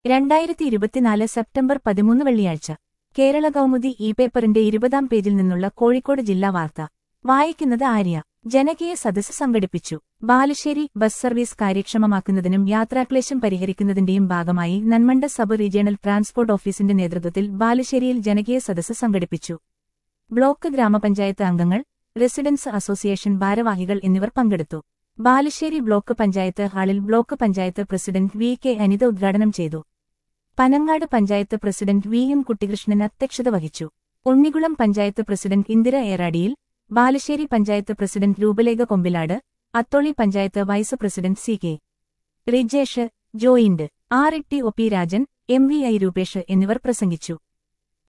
രണ്ടായിരത്തി ഇരുപത്തിനാല് സെപ്റ്റംബർ പതിമൂന്ന് വെള്ളിയാഴ്ച കേരള കൗമുദി ഇ പേപ്പറിന്റെ ഇരുപതാം പേജിൽ നിന്നുള്ള കോഴിക്കോട് ജില്ലാ വാർത്ത വായിക്കുന്നത് ആര്യ ജനകീയ സദസ്സ് സംഘടിപ്പിച്ചു ബാലുശ്ശേരി ബസ് സർവീസ് കാര്യക്ഷമമാക്കുന്നതിനും യാത്രാക്ലേശം പരിഹരിക്കുന്നതിന്റെയും ഭാഗമായി നന്മണ്ട സബ് റീജിയണൽ ട്രാൻസ്പോർട്ട് ഓഫീസിന്റെ നേതൃത്വത്തിൽ ബാലുശ്ശേരിയിൽ ജനകീയ സദസ്സ് സംഘടിപ്പിച്ചു ബ്ലോക്ക് ഗ്രാമപഞ്ചായത്ത് അംഗങ്ങൾ റെസിഡൻസ് അസോസിയേഷൻ ഭാരവാഹികൾ എന്നിവർ പങ്കെടുത്തു ബാലുശ്ശേരി ബ്ലോക്ക് പഞ്ചായത്ത് ഹാളിൽ block panchayat president V K Anitha ഉദ്ഘാടനം ചെയ്തു Panangad panchayat president V M Kuttikrishnan അധ്യക്ഷത വഹിച്ചു Unnikulam panchayat president Indira Eradiyil Balussery panchayat president Roopalekha Kombilad Atholi panchayat vice president C K Rijesh joint R E T O P Rajan M V I Roopesh എന്നിവർ പ്രസംഗിച്ചു